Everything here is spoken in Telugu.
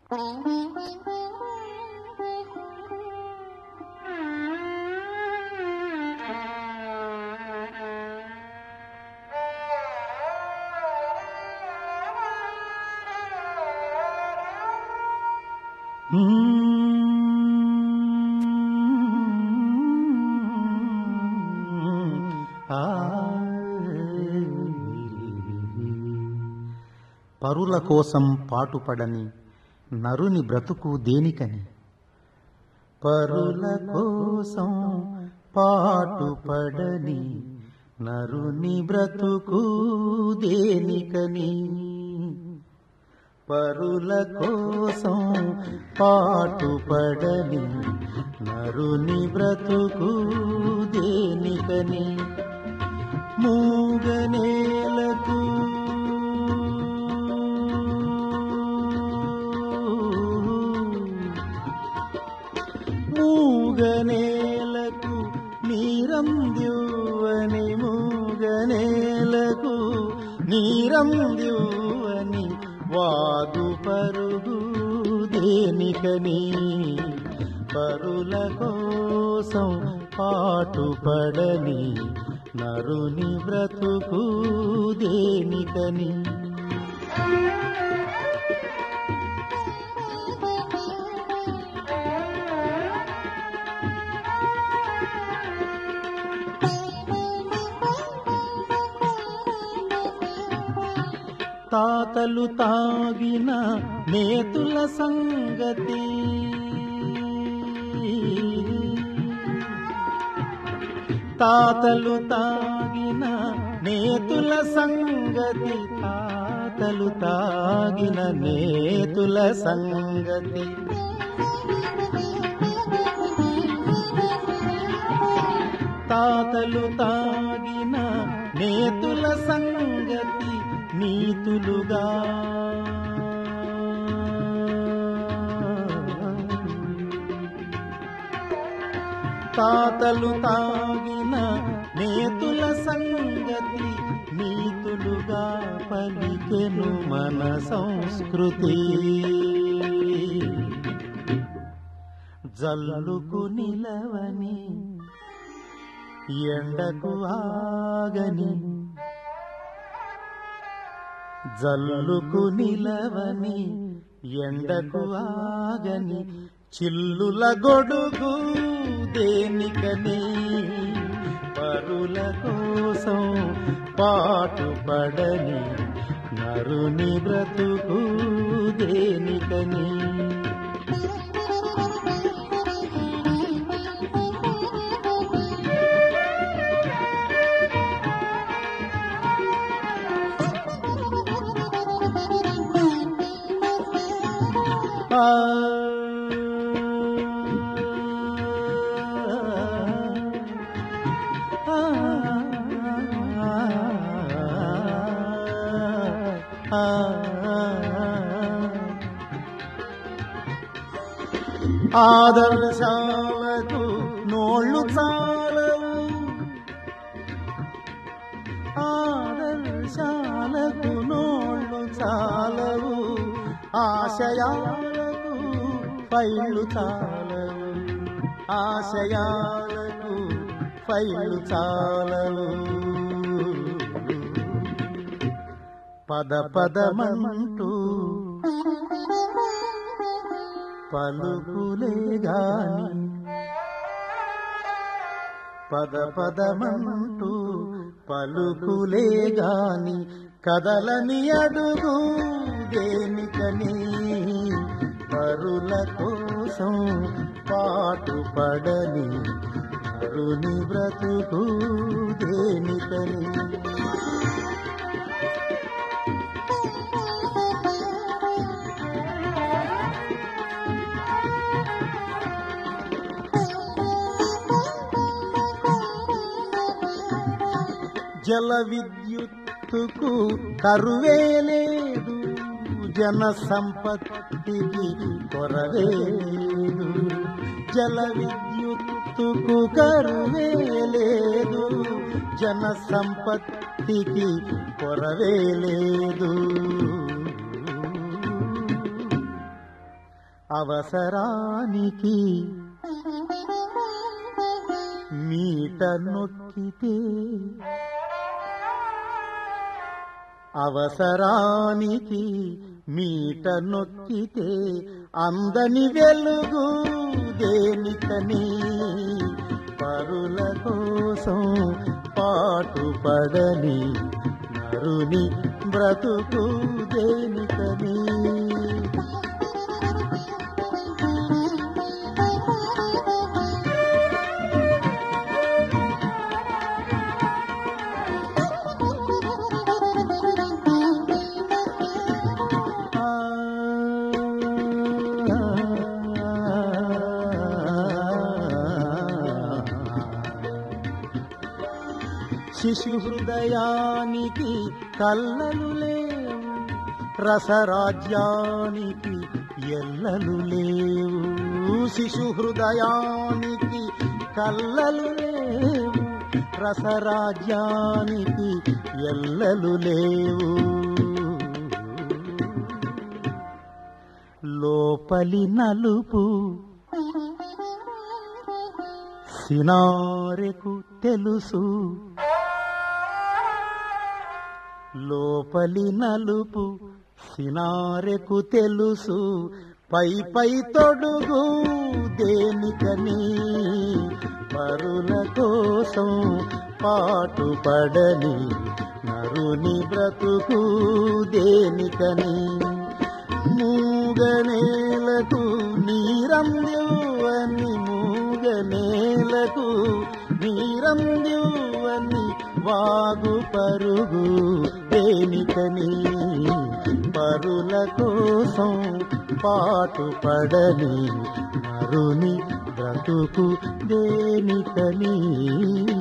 పరుల కోసం పాటుపడని నరుని బ్రతుకు దేనికని పరుల కోసం పాటుపడని నరుని బ్రతుకు దేనికని పరుల కోసం పాటుపడని నరుని బ్రతుకు దేనికని మూగనేలకు మూగనేలకు నీరంద్యువని మూగనేలకు నీరంద్యువని వాగు పరుగు దేనికని పరుల కోసం పాటుపడని నరుని బ్రతుకు దేనికని తాతలు తాగిన నేతుల సంగతి తాతలు తాగిన నేతుల సంగతి తాతలు తాగిన నేతుల సంగతి తాతలు తాగిన నేతుల సంగతి నీతులుగా తాతలు తాగిన నేతుల సంగతి నీతులుగా పలికెను మన సంస్కృతి జల్లుకు నిలవని ఎండకు ఆగని జల్లుకు నిలవని ఎండకు ఆగని చిల్లుల గొడుగు దేనికని పరుల కోసం పాటుపడని నరుని బ్రతుకు దేనికని ఆ ఆదర్శాలకు నోళ్ళు చాలవు ఆదర్శాలకు నోళ్ళు చాలవు ఆశయాలకు పైళ్ళు చాలవు ఆశయాలకు పైళ్ళు చాలవు పద పదమంటూ పలుకులే గాని పద పదమంటూ పలుకులే గాని కదలని అడుగు దేనికని పరుల కోసం పాటుపడని అరుని బ్రతుకు దేనికని జల విద్యుత్తుకు కరువే లేదు జన సంపత్తికి కొరవే లేదు జల విద్యుత్తుకు కరువే లేదు జన సంపత్తికి కొరవే లేదు అవసరానికి మీట నొక్కితే అవసరానికి మీట నొక్కితే అందని వెలుగు దేనికని పరుల కోసం పాటుపడని నరుని బ్రతుకు దేనికని శిశు హృదయానికి కల్లలు లేవు రసరాజ్యానికి ఎల్లలు లేవు శిశు హృదయానికి కల్లలు లేవు రసరాజ్యానికి ఎల్లలు లేవు లోపలి నలుపు సినారెకు తెలుసు లోపలి నలుపు సినారెకు తెలుసు పై పై తొడుగు దేనికని పరుల కోసం పాటుపడని నరుని బ్రతుకు దేనికని మూగనేలకు నీరందివ్వని మూగనేలకు నీరందివ్వని వాగు పరుగు దేనికని పరుల కోసం పాటుపడని నరుని బ్రతుకు దేనికని